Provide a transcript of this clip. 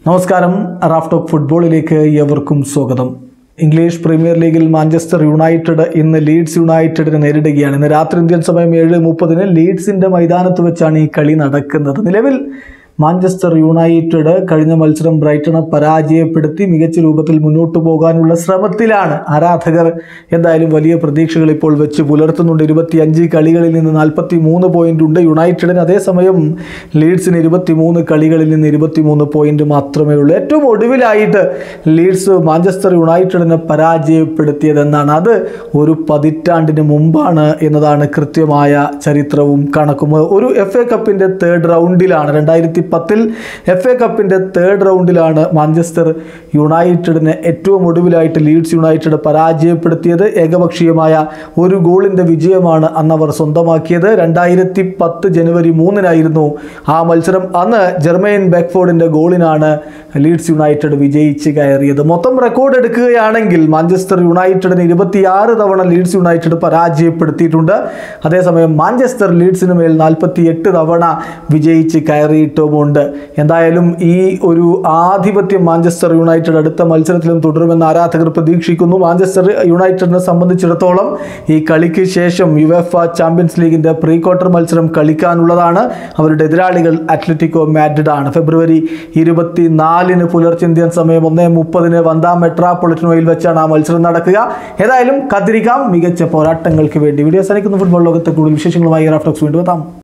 നമസ്കാരം Raf talk ഫുട്ബോളിലേക്ക് ഏവർക്കും സ്വാഗതം ഇംഗ്ലീഷ് പ്രീമിയർ ലീഗിൽ മാഞ്ചസ്റ്റർ യുണൈറ്റഡ് ഇന്ന് ലീഡ്സ് യുണൈറ്റഡിനെ നേരിടുകയാണ് ഇന്ന് രാത്രി ഇന്ത്യൻ സമയം ഏഴ് മുപ്പതിന് ലീഡ്സിന്റെ മൈതാനത്ത് വെച്ചാണ് ഈ കളി നടക്കുന്നത് നിലവിൽ മാഞ്ചസ്റ്റർ യുണൈറ്റഡ് കഴിഞ്ഞ മത്സരം ബ്രൈറ്റണെ പരാജയപ്പെടുത്തി മികച്ച രൂപത്തിൽ മുന്നോട്ട് പോകാനുള്ള ശ്രമത്തിലാണ് ആരാധകർ എന്തായാലും വലിയ പ്രതീക്ഷകൾ ഇപ്പോൾ വെച്ച് പുലർത്തുന്നുണ്ട് ഇരുപത്തിയഞ്ച് കളികളിൽ നിന്ന് നാൽപ്പത്തി മൂന്ന് പോയിന്റ് ഉണ്ട് യുണൈറ്റഡിന് അതേസമയം ലീഡ്സിന് ഇരുപത്തി മൂന്ന് കളികളിൽ നിന്ന് ഇരുപത്തി മൂന്ന് പോയിന്റ് മാത്രമേ ഉള്ളൂ ഏറ്റവും ഒടുവിലായിട്ട് ലീഡ്സ് മാഞ്ചസ്റ്റർ യുണൈറ്റഡിനെ പരാജയപ്പെടുത്തിയതെന്നാണ് അത് ഒരു പതിറ്റാണ്ടിന് മുമ്പാണ് എന്നതാണ് കൃത്യമായ ചരിത്രവും കണക്കും ഒരു എഫ് എ കപ്പിൻ്റെ തേർഡ് റൗണ്ടിലാണ് രണ്ടായിരത്തി പത്തിൽ എഫ് എ കപ്പിൻ്റെ തേർഡ് റൗണ്ടിലാണ് മാഞ്ചസ്റ്റർ യുണൈറ്റഡിനെ ഏറ്റവും ഒടുവിലായിട്ട് ലീഡ്സ് യുണൈറ്റഡ് പരാജയപ്പെടുത്തിയത് ഏകപക്ഷീയമായ ഒരു ഗോളിൻ്റെ വിജയമാണ് അന്ന് അവർ സ്വന്തമാക്കിയത് രണ്ടായിരത്തി പത്ത് ജനുവരി മൂന്നിനായിരുന്നു ആ മത്സരം അന്ന് ജെർമൈൻ ബെക്ഫോർഡിൻ്റെ ഗോളിനാണ് ലീഡ്സ് യുണൈറ്റഡ് വിജയിച്ച് കയറിയത് മൊത്തം റെക്കോർഡ് എടുക്കുകയാണെങ്കിൽ മാഞ്ചസ്റ്റർ യുണൈറ്റഡിന് ഇരുപത്തിയാറ് തവണ ലീഡ്സ് യുണൈറ്റഡ് പരാജയപ്പെടുത്തിയിട്ടുണ്ട് അതേസമയം മാഞ്ചസ്റ്റർ ലീഡ്സിന് മേൽ നാൽപ്പത്തി എട്ട് തവണ വിജയിച്ച് കയറിയിട്ടുമുണ്ട് എന്തായാലും ഈ ഒരു ആധിപത്യം മാഞ്ചസ്റ്റർ യുണൈറ്റഡ് അടുത്ത മത്സരത്തിലും തുടരുമെന്ന് ആരാധകർ പ്രതീക്ഷിക്കുന്നു മാഞ്ചസ്റ്റർ യുണൈറ്റഡിനെ സംബന്ധിച്ചിടത്തോളം ഈ കളിക്ക് ശേഷം യുവെഫ ചാമ്പ്യൻസ് ലീഗിന്റെ പ്രീ ക്വാർട്ടർ മത്സരം കളിക്കാനുള്ളതാണ് അവരുടെ എതിരാളികൾ അത്ലറ്റിക്കോ മാഡ്രിഡ് ആണ് ഫെബ്രുവരി ഇരുപത്തിനാലിന് പുലർച്ചെ ഇന്ത്യൻ സമയം ഒന്നേ മുപ്പതിന് വന്താ മെട്രാപൊളിറ്റനോയിൽ വെച്ചാണ് ആ മത്സരം നടക്കുക ഏതായാലും കാത്തിരിക്കാം മികച്ച പോരാട്ടങ്ങൾക്ക് വേണ്ടി വീഡിയോ സനിക്കുന്ന ഫുട്ബോൾ ലോകത്തെ കൂടുതൽ വിശേഷങ്ങളുമായി റാഫ്റ്റോക്സ് വീണ്ടും എത്താം